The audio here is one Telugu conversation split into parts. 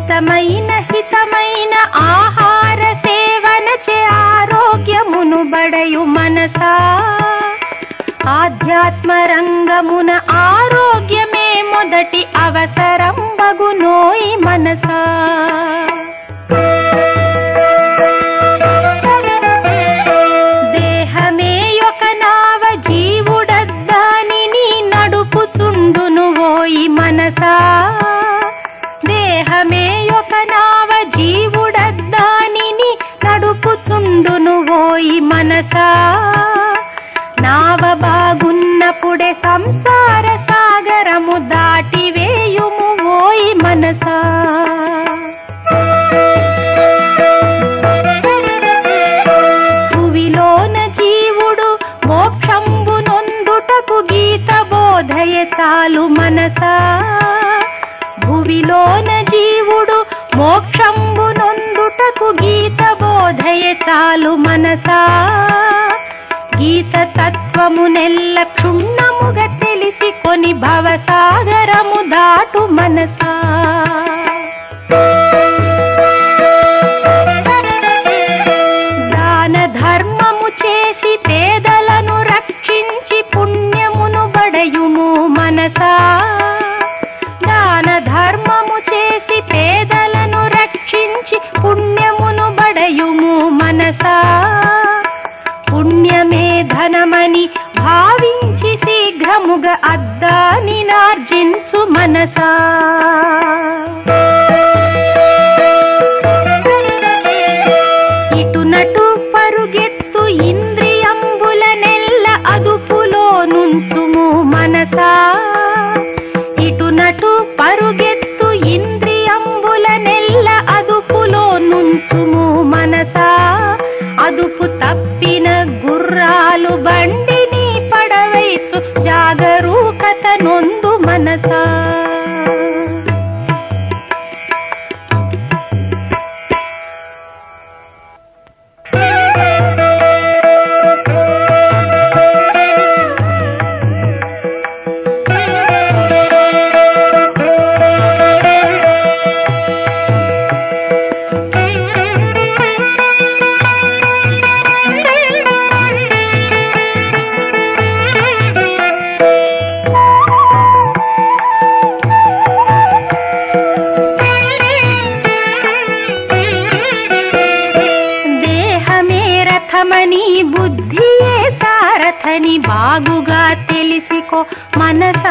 మితమైన హితమైన ఆహార సేవన చే ఆరోగ్యమును బడయు మనసా ఆధ్యాత్మ రంగమున ఆరోగ్యమే మొదటి అవసరం బగునోయి మనసా దేహమే ఒక నావ జీవుడద్దానిని నడుపుచుండును ఓయి మనసా దేహమే ఒక నావ జీవుడద్దానిని నడుపుచుండును ఓయి మనసా నావ బాగున్నప్పుడే సంసార సాగరము దాటివేయుము ఓయి మనసా భువిలోన జీవుడు మోక్షంబు నొందుటకు గీత బోధయ చాలు మనసా భువిలోన జీవుడు మోక్షంబు నొందుటకు గీత బోధయ చాలు మనసా గీత తత్వము నెల్ల క్షుణ్ణముగా తెలిసి కొని భవసాగరము దాటు మనసా దాన ధర్మము చేసి పేదలను రక్షించి పుణ్యమును బడయుము మనసా దాన ధర్మము చేసి పేదలను రక్షించి పుణ్యమును బడయుము మనసా పుణ్యమే ధనమని భావించి శీఘ్రముగా అద్దాని నార్జించు మనసా ఇటునటు పరుగెత్తు ఇంద్రియంబుల నెల్ల అదుపులో నుంచుము మనసా ఇటునటు పరుగెత్తు ఇంద్రియంబుల నెల్ల అదుపులో నుంచుము మనసా అదుపు తప్పిన గుర్రాలు బండిని పడవైచు జాగరూకత నొందు మనసా దేహమే రథమని బుద్ధియే సారథని బాగుగా తెలిసికో మనసా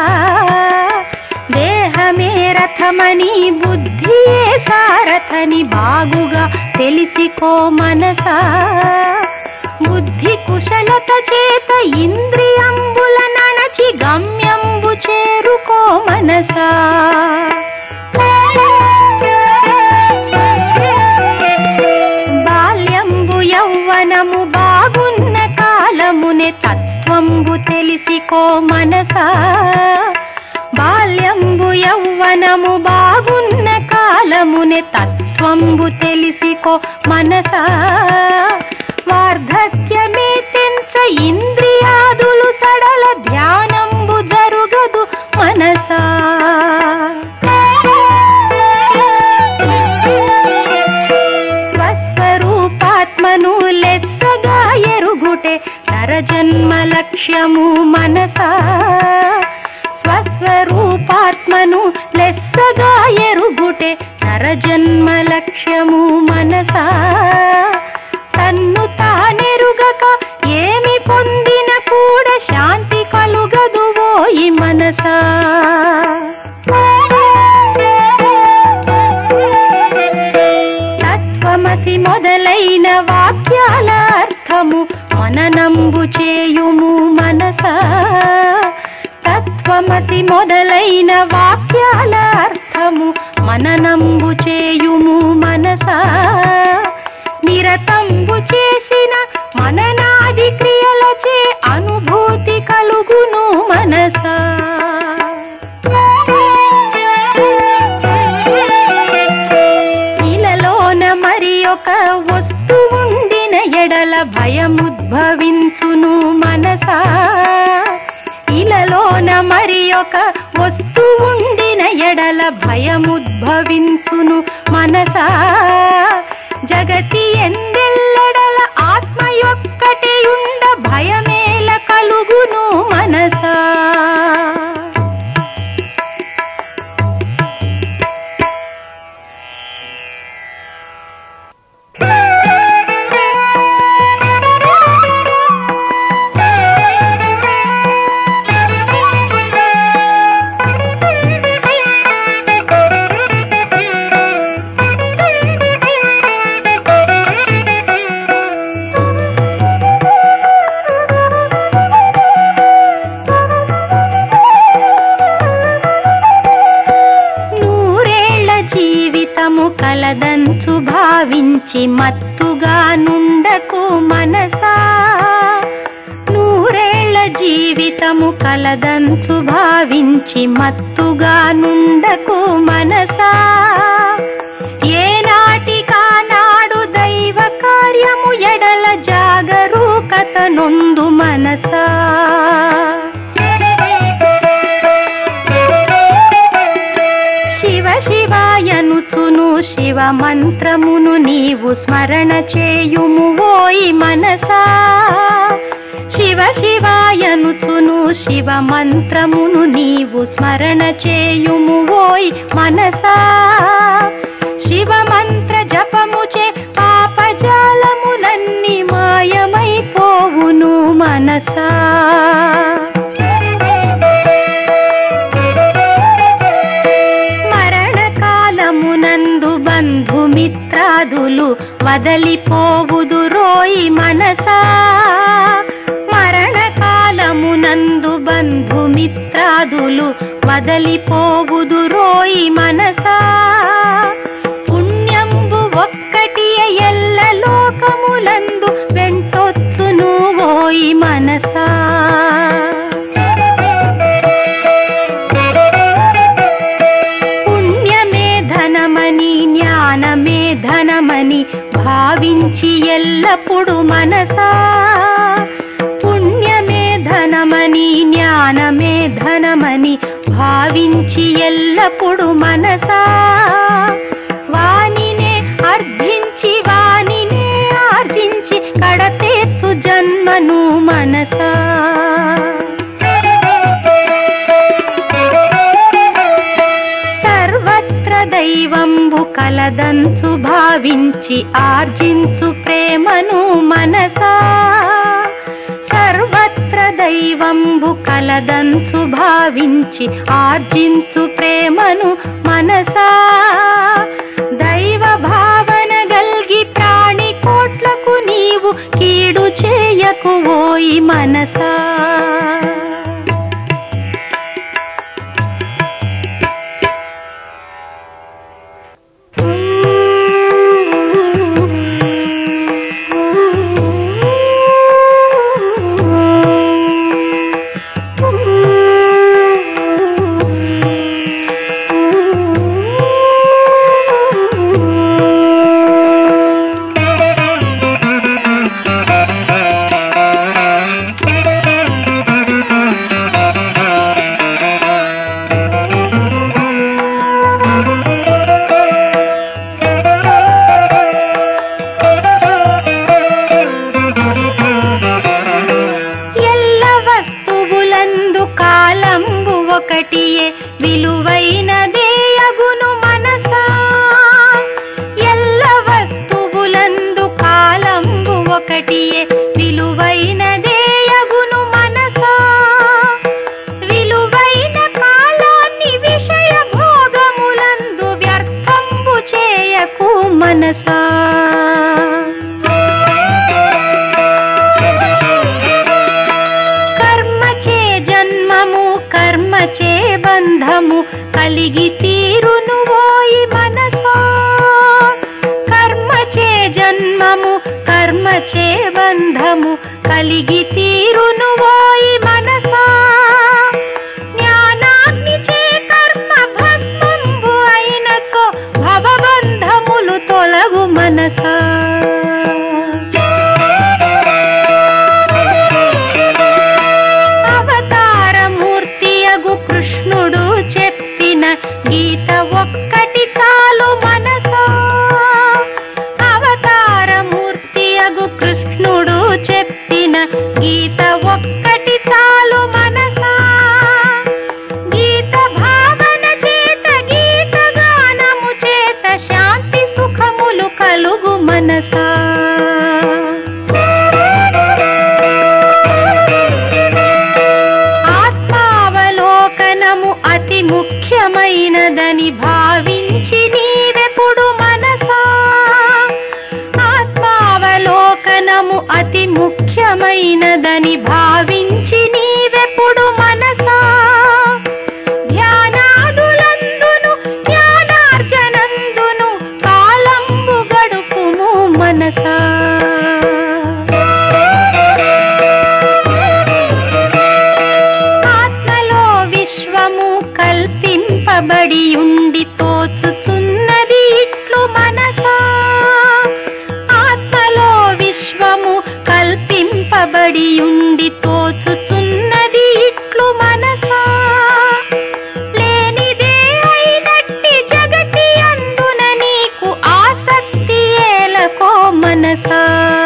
దేహమే రథమని బుద్ధియే సారథని బాగుగా తెలిసికో మనసా బుద్ధి కుశలత చేత ఇంద్రియంబుల నణచి గమ్యంబు చేరుకో మనసా బాల్యంబు యౌవనము బాగున్న కాలమునే తత్వంబు తెలిసికో మనసా బాల్యంబు యౌవనము బాగున్న కాలమునే తత్వంబు తెలిసికో మనసా వార్ధక్యమే తెంచ ఇంద్రియాదులు సడల ధ్యానంబు జరుగదు మనసా స్వస్వరూపాత్మను లెస్సగా ఎరుగుటే నరజన్మ లక్ష్యము మనసా స్వస్వరూపాత్మను లెస్సగా ఎరుగుటే నరజన్మ లక్ష్యము మనసా తన్ను తానెరుగక ఏమి పొందిన కూడా శాంతి కలుగదు ఓయి మనసా తత్వమసి మొదలైన వాక్యాల అర్థము మననంబు చేయుము మనసా తత్వమసి మొదలైన వాక్యాల అర్థము మననంబు చేయుము మనసా నిరతంబు చేసిన మననాది క్రియలచే అనుభూతి కలుగును మనసా ఇలలోన మరి ఒక వస్తువుండిన ఎడల భయముద్భవించును మనసా ఇలలోన మరి ఒక వస్తువుండిన ఎడల భయముద్భవించును మనసా జగతి ఎందెల్లెడల ఆత్మ యొక్కటి ఉండ భయమేల కలుగును మనసా నూరేళ్ల జీవితము కలదంచు భావించి మత్తుగా నుండకు మనసా నూరేళ్ల జీవితము కలదంచు భావించి మత్తుగా నుండకు మనసా ఏనాటికా నాడు దైవ కార్యము ఎడల జాగరూకత నొందు మనసా శివ శివాయనుచును శివ మంత్రమును నీవు స్మరణ చేయుము ఓయి మనసా శివ శివాయనుచును శివ మంత్రమును నీవు స్మరణ చేయుము ఓయి మనసా శివ మంత్ర జపముచే పాపజాలములన్నీ మాయమైపోవును మనసా మరణకాలమునందు బంధుమిత్రాదులు వదలిపోవుదు రోయి మనసా మరణకాలమునందు బంధుమిత్రాదులు వదలిపోవుదు రోయి మనసా పుణ్యంబు ఒక్కటి ఎల్ల లోకములందు వెంటొచ్చును ఓయి మనసా పుణ్యమే ధనమని జ్ఞానమే ధనమని భావించి ఎల్లప్పుడు మనసా పుణ్యమే ధనమని జ్ఞానమే ధనమని భావించి ఎల్లప్పుడు మనసా వానినే అర్ధించి వానినే ఆర్జించి కడతేచ్చు జన్మను మనసా సర్వత్ర దైవంబు కలదంచు భావించి ఆర్జించు ప్రేమను మనసా సర్వత్ర దైవంబు కలదంచు భావించి ఆర్జించు ప్రేమను మనసా దైవ భావన గల్గి ప్రాణి కోట్లకు నీవు కీడు చేయకు ఓయి మనసా ఎల్ల వస్తువులందు కాలంబు ఒకటియే విలువైన దేయగును మనసా ఎల్ల వస్తువులందు కాలంబు ఒకటియే విలువైన దేయగును మనసా విలువైన కాలాన్ని విషయ భోగములందు వ్యర్థంబు చేయకు మనసా కర్మచే జన్మము కర్మచే బంధము కలిగి తీరును ఓయి మనసా కర్మచే జన్మము కర్మచే బంధము కలిగి తీరును ఓయి మనసా జ్ఞానాగ్ని చే కర్మ భస్మంబు అయినతో భవబంధములు తొలగు మనసా అవతారమూర్తియగు కృష్ణ మనసా ఆత్మావలోకనము అతి ముఖ్యమైనదని భావించి నీవెప్పుడు మనసా ఆత్మావలోకనము అతి ముఖ్యమైనదని భావించి నీవెప్పుడు మనసా ధ్యానాదులందును జ్ఞానార్జనందును కాలంబు గడుపుము మనసా ఆత్మలో విశ్వము కల్పింపబడి ఉండి తోచుచున్నది ఇట్లు మనసా ఆత్మలో విశ్వము కల్పింపబడి ఉండి తోచుచున్నది ఇట్లు మనసా లేనిదే అయినట్టి జగతి అందున నీకు ఆసక్తి ఏలకో మనసా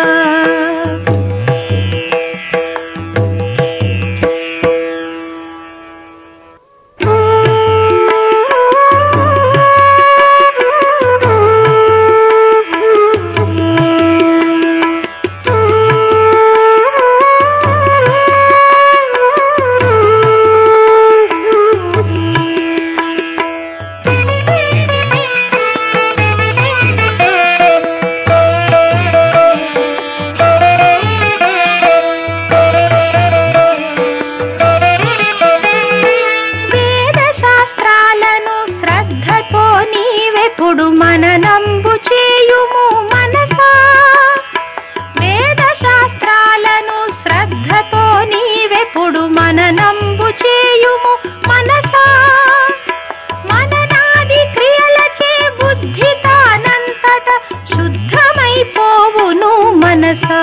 వేద శాస్త్రాలను శ్రద్ధతో నీవెప్పుడు మననంబు చేయుము మనసా వేద శాస్త్రాలను శ్రద్ధతో నీవెప్పుడు మననంబు చేయుము మనసా మననాది క్రియలచే బుద్ధి తానంతట శుద్ధమైపోవును మనసా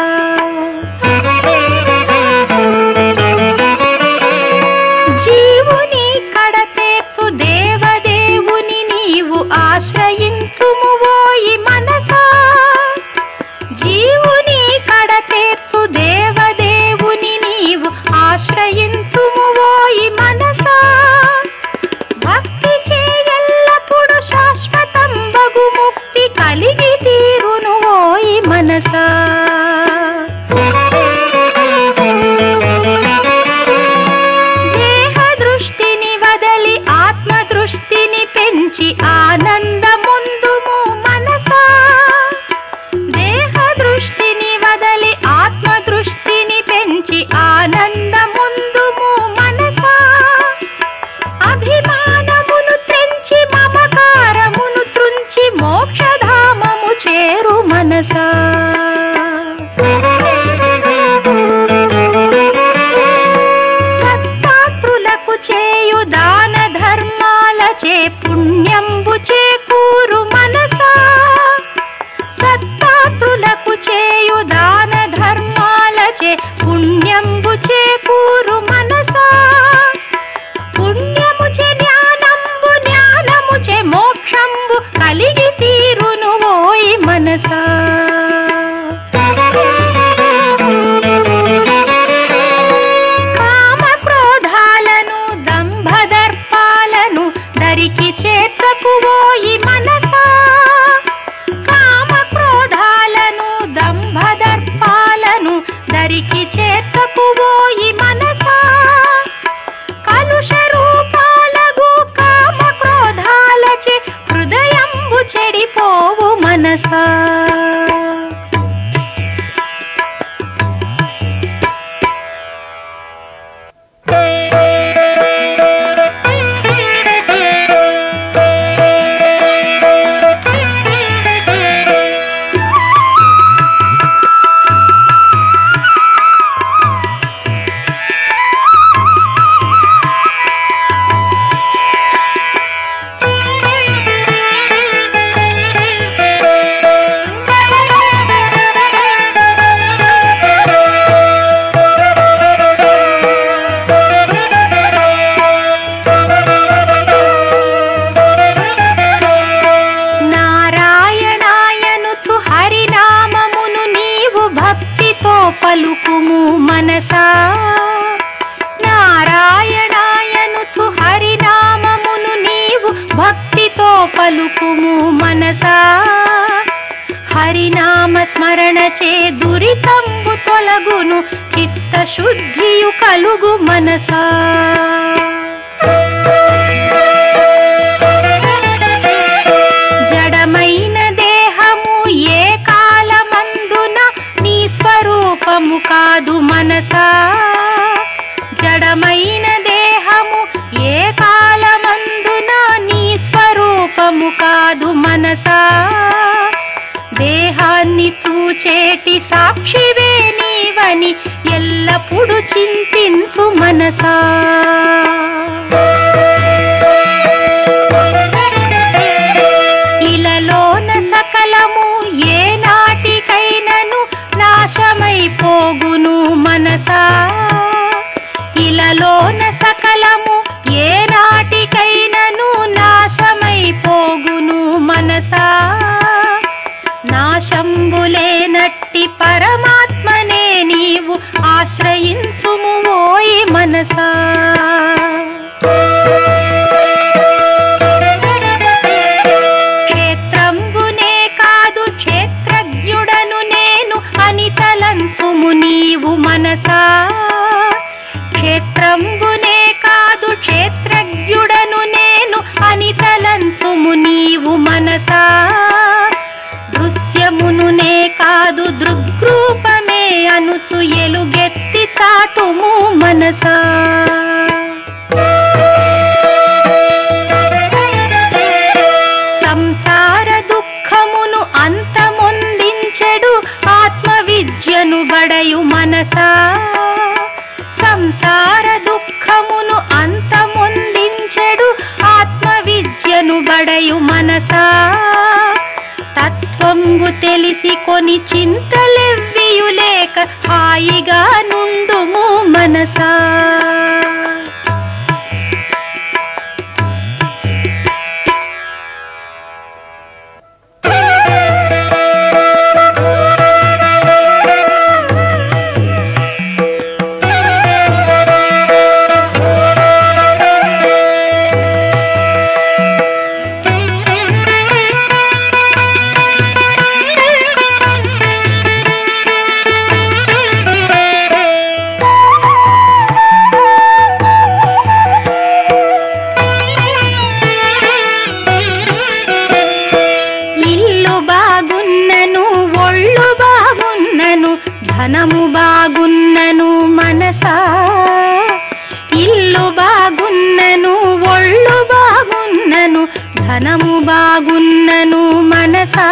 జీవుని కడతేర్చు దేవదేవుని నీవు ఆశ్రయించుము ఓయి మనసా జీవుని కడతేర్చు దేవదేవుని నీవు ఆశ్రయించుము ఓయి మనసా భక్తి చేయల్లప్పుడు శాశ్వతం బగు ముక్తి కలిగి తీరును ఓయి మనసా దేహ దృష్టిని వదలి ఆత్మ దృష్టిని పెంచి ఆనందముందుము మనసా దేహ దృష్టిని వదలి ఆత్మ దృష్టిని పెంచి ఆనందముందుము మనసా అభిమానమును త్రెంచి మమకారమును త్రుంచి మోక్షధామము చేరు మనసా సత్పాత్రులకు చేయు దాన ధర్మాలచే పుణ్యంబు చేకూరు మనసా సత్పాత్రులకు చేయు దాన ధర్మాలచే పుణ్యంబు చేకూరు మనసా పుణ్యముచే జ్ఞానంబు జ్ఞానముచే మోక్షంబు కలిగి తీరును ఓయి మనసా కామ క్రోధాలను దంభదర్పాలను దరికి చేర్చకు ఓయి మనసా కామ క్రోధాలను దంభదర్పాలను దరికి చేర్చకు ఓయి మనసా కలుష రూపాలగు కామ క్రోధాలచే హృదయంబు చెడిపోవు మనసా హరినామ స్మరణ చే దురితంబు తొలగును చిత్తశుద్ధియు కలుగు మనసా జడమైన దేహము ఏ కాలమందున నీ స్వరూపము కాదు మనసా జడమైన దేహము ఏ కాలమందున నీ స్వరూపము కాదు మనసా దేహాన్ని చూచేటి సాక్షివే నీవని ఎల్లప్పుడు చింతించు మనసా ఇలలోన సకలము ఏ నాటికైనను నాశమైపోగును మనసా ఇలలోన సకలము ఏ నాటికైనను నాశమైపోగును మనసా నాశంబులేనట్టి పరమాత్మనే నీవు ఆశ్రయించుము ఓయి మనసా క్షేత్రంబునే కాదు క్షేత్రజ్ఞుడను నేను అని తలంచుము నీవు మనసా క్షేత్రంబునే కాదు క్షేత్రజ్ఞుడను నేను అని తలంచుము నీవు మనసా దృశ్యమునునే కాదు దృగ్రూపమే అనుచు ఎలుగెత్తి చాటుము మనసా సంసార దుఃఖమును అంతమొందించెడు ఆత్మ విద్యను బడయు మనసా సంసార దుఃఖమును అంతమొందించెడు ఆత్మ విద్యను బడయు మనసా తత్వంబు తెలిసి కొని చింతలెవ్వియులేక హాయిగా నుండుము మనసా ఇల్లు బాగున్నను ఒళ్ళు బాగున్నను ధనము బాగున్నను మనసా ఇల్లు బాగున్నను ఒళ్ళు బాగున్నను ధనము బాగున్నను మనసా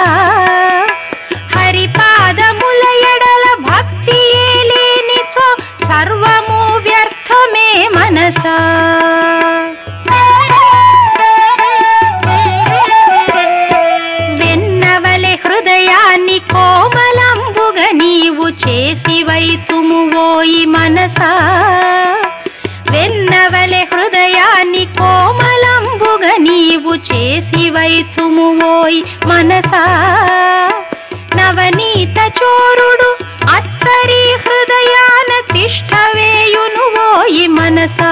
హరిపాదముల ఎడల భక్తి లేనిచో సర్వము వ్యర్థమే మనసా వెన్నవలె హృదయాన్ని కోమలంబుగ నీవు చేసి వైచుము ఓయి మనసా వెన్నవలె హృదయాన్ని కోమలంబుగ నీవు చేసి వైచుము ఓయి మనసా నవనీత చోరుడు అత్తరి హృదయాన తిష్టవేయును ఓయి మనసా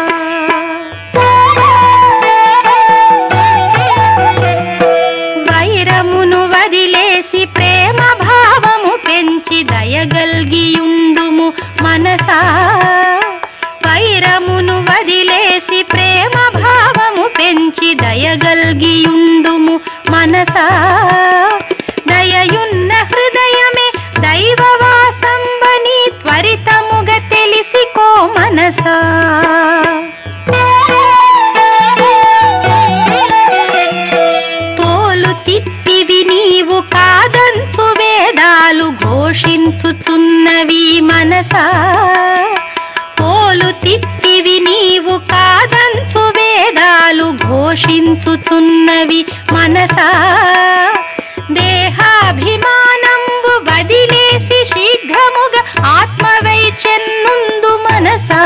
వైరమును వదిలేసి ప్రేమ భావము పెంచి దయగల్గియుండుము మనసా వైరమును వదిలేసి ప్రేమ భావము పెంచి దయగల్గియుండుము మనసా దయయున్న హృదయమే దైవవాసంబని త్వరితముగ తెలిసికో మనసా తోలు తిప్పివి నీవు కాదంచు వేదాలు ఘోషించుచున్నవి మనసా తోలు తిప్పివి నీవు కాదంచు వేదాలు ఘోషించుచున్నవి మనసా దేహాభిమానంబు వదిలేసి శీఘ్రముగా ఆత్మవై చెన్నుందు మనసా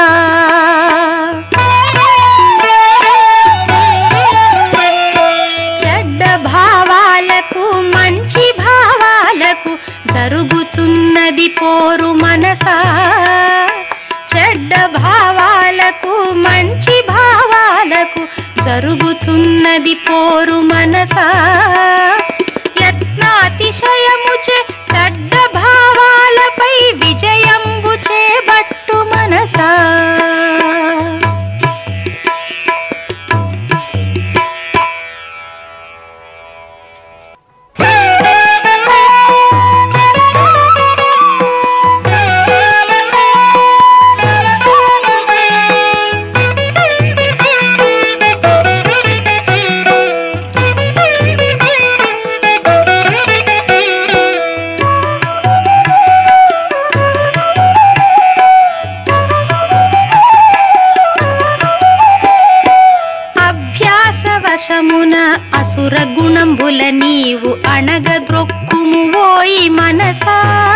చెడ్డ భావాలకు మంచి భావాలకు జరుగుతున్నది పోరు మనసా చెడ్డ భావాలకు మంచి భావాలకు జరుగుతున్నది పోరు మనసా యత్నాతిశయం నీవు అణగద్రొక్కుము ఓయి మనసా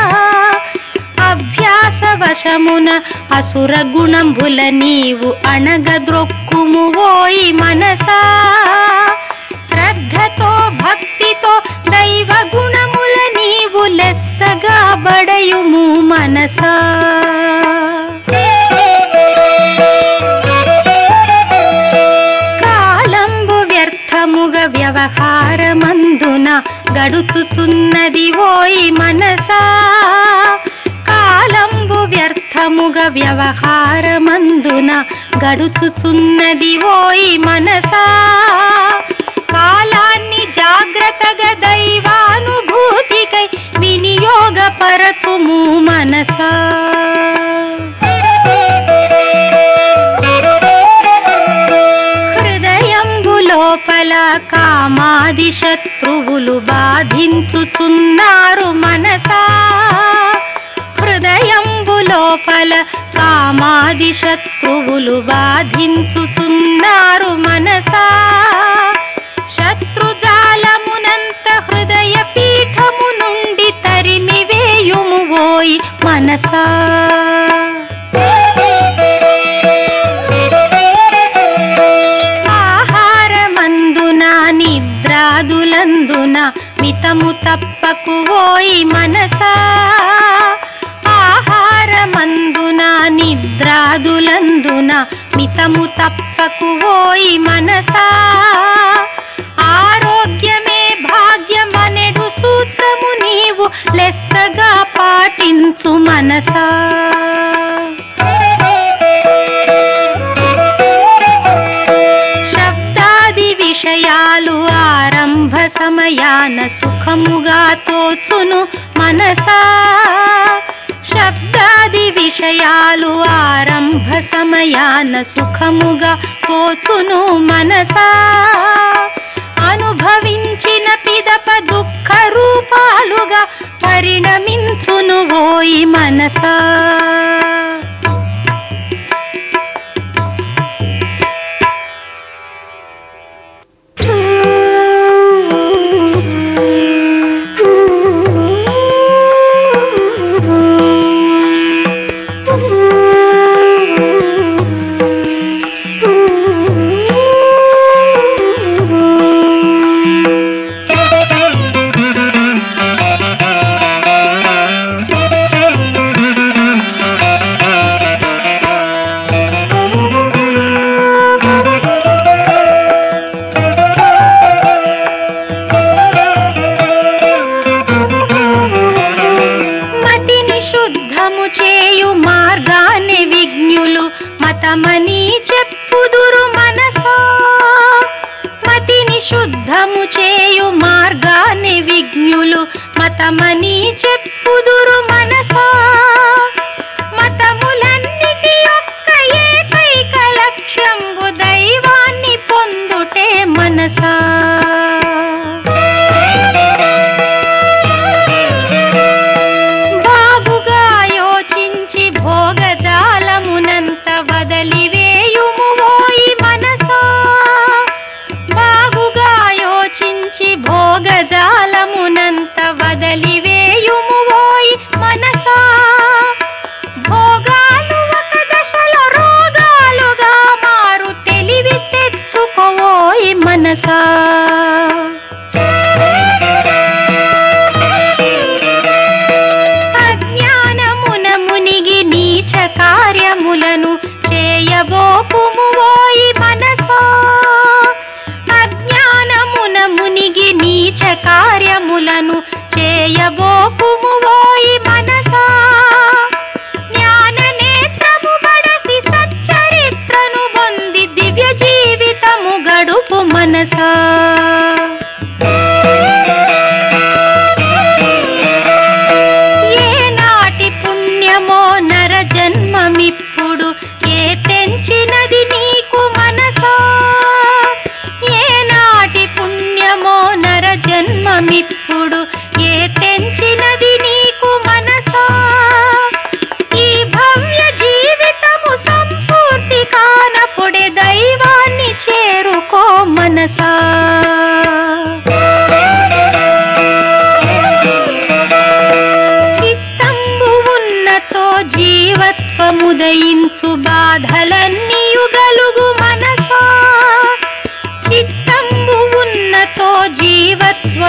అభ్యాసవశమున అసుర గుణంబుల నీవు అణగద్రొక్కుము ఓయి మనసా శ్రద్ధతో భక్తితో దైవ గుణముల నీవు లెస్సగా బడయుము మనసా కాలంబు వ్యర్థముగ వ్యవహారమందున గడుచుచున్నది ఓయి మనసా కాలంబు వ్యర్థముగ వ్యవహారమందున గడుచుచున్నది ఓయి మనసా కాలాన్ని జాగ్రత్తగా దైవానుభూతికై వినియోగపరచుము మనసా హృదయంబు లోపల కామాది శత్రువులు బాధించుచున్నారు మనసా హృదయంబు లోపల కామాది శత్రువులు బాధించుచున్నారు మనసా శత్రుజాలమునంత హృదయ పీఠము నుండి తరిమి వేయుము ఓయి మనసా ఆహారమందున నిద్రాదులందున మితము తప్పకు ఓయి మనసా ఆహారమందున నిద్రాదులందున మితము తప్పకు ఓయి మనసా ఆరోగ్యమే భాగ్యమనెడు సూత్రము నీవు లెస్సగా పాటించు మనసా శబ్దాది విషయాలు ఆరంభ సమయాన సుఖముగా తోచును మనసా శబ్దాది విషయాలు ఆరంభ సమయాన సుఖముగా తోచును మనసా అనుభవించిన పిదప దుఃఖ రూపాలుగా పరిణమించును ఓయి మనసా మతిని శుద్ధము చేయు మార్గాన్ని విజ్ఞులు మతమని చెప్పుదురు మనసా మతిని శుద్ధము చేయు మార్గాన్ని విజ్ఞులు మతమని చెప్పుదురు మనసా మతములన్నిటి యొక్క ఏకైక లక్ష్యంబు దైవాన్ని పొందుటే మనసా బాగుగా యోచించి భోగజాలమునంత వదలివేయుము ఓయి మనసా బాగుగా యోచించి భోగజాలమునంత వదలివేయుము ఓయి మనసా భోగాలు ఒక దశలో రోగాలుగా మారు తెలివి తెచ్చుకోవోయి మనసా అజ్ఞానమున మునిగి నీచ కార్యములను చేయబోకుము ఓయి మనసా అజ్ఞానమున మునిగి నీచ కార్యములను చేయబోకుము ఓయి మనసా జ్ఞాన నేత్రము బడసి సచ్చరిత్రను పొంది దివ్య జీవితము గడుపు మనసా ఏనాటి పుణ్యమో నర జన్మమిప్పుడు ఏ తెంచినది నీకు మనసా ఏనాటి పుణ్యమో నర జన్మమిప్పుడు ఏ తెంచినది నీకు మన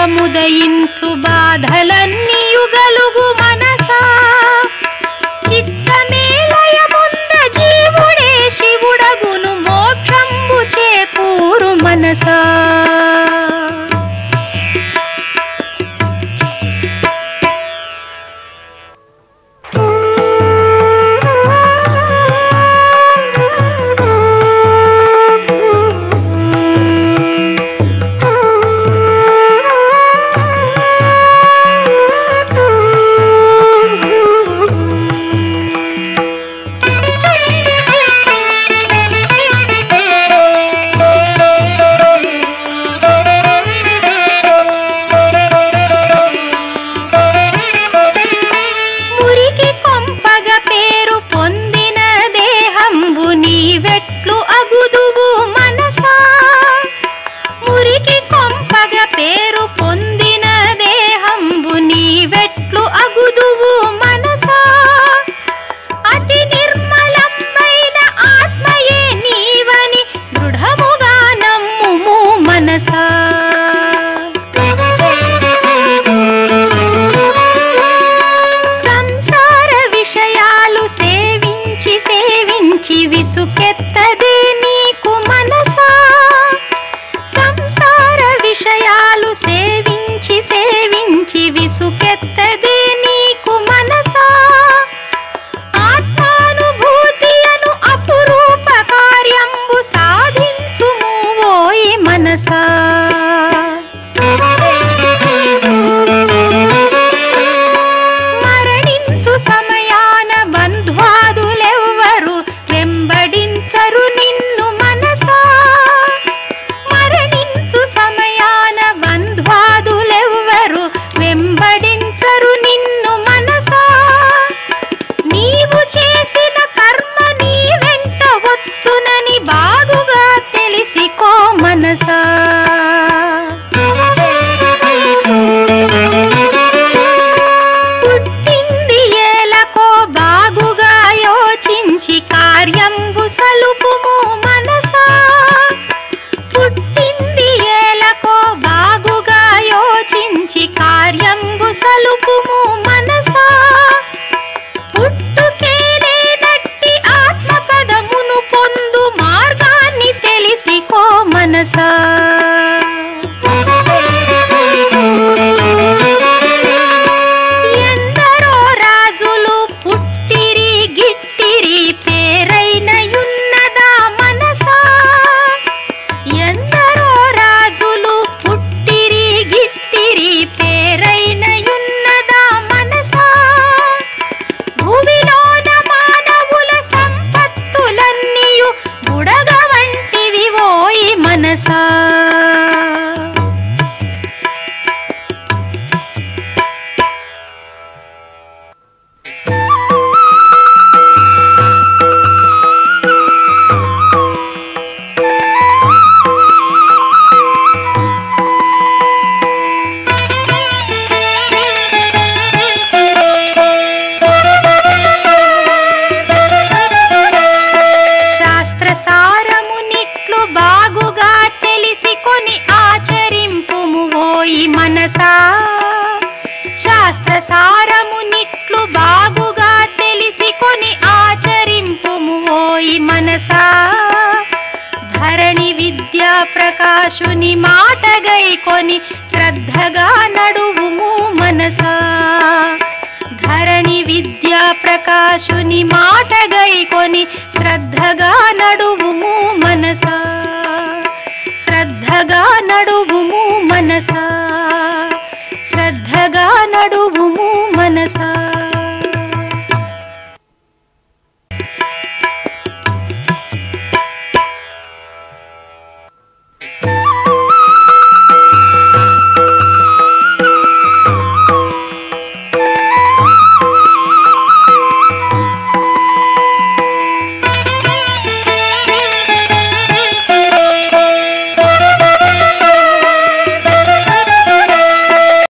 చిత్తముదయించు బాధలన్నీయు గలుగు మనసా చిత్తమేలయముంద జీవుడే శివుడగును మోక్షంబు చేకూరు మనసా మురికి కొంపగ పేరు పొందిన దేహంబు నీవెట్లు అగుదువు మనసా మురికి కొంపగ పేరు పొందిన దేహంబు నీవెట్లు అగుదువు మనసా అతి నిర్మలమైన ఆత్మయే నీవని దృఢముగా నమ్ముము మనసా సంసార విషయాలు సేవించి సేవించి విసుకెత్తదే నీకు మనసా సంసార విషయాలు సేవించి సేవించి విసుకెత్తదే నీకు మనసా ఆత్మానుభూతి అను అపురూప కార్యంబు సాధించుము ఓయి మనసా మరణించు సమయాన బంధ్వాదులెవ్వరు వెంబడించరు నిన్ను మనసా మరణించు సమయాన బంధ్వాదులెవ్వరు వెంబడించరు నిన్ను మనసా నీవు చేసిన కర్మ నీ వెంట వచ్చునని బాగుగా తెలిసికో మనసా పుట్టింది ఏలకో బాగుగా యోచించి కార్యంబు సలుపుము మనసా పుట్టింది ఏలకో బాగుగా యోచించి కార్యంబు సలుపుము మనసా పుట్టుకేలేనట్టి ఆత్మపదమును పొందు మార్గాన్ని తెలిసికో మనసా ఎందరో రాజులు పుట్టిరి గిట్టిరి పేరైనయున్నదా మనసా ఎందరో రాజులు పుట్టిరి గిట్టిరి పేరైనయున్నదా మనసా భూమిలోన మానవుల సంపత్తులన్నీయు బుడగ వంటివి ఓయి మనసా శాస్త్ర సారమునిట్లు బాగుగా తెలిసికొని ఆచరింపుము ఓయి మనసా శాస్త్ర సారమునిట్లు బాగుగా తెలిసికొని ఆచరింపుము ఓయి మనసా ధరణి విద్యా ప్రకాశుని మాట గైకొని శ్రద్ధగా నడువుము మనసా ధరణి విద్యా ప్రకాశుని మాట గైకొని శ్రద్ధగా నడువుము మనసా శ్రద్ధగా నడు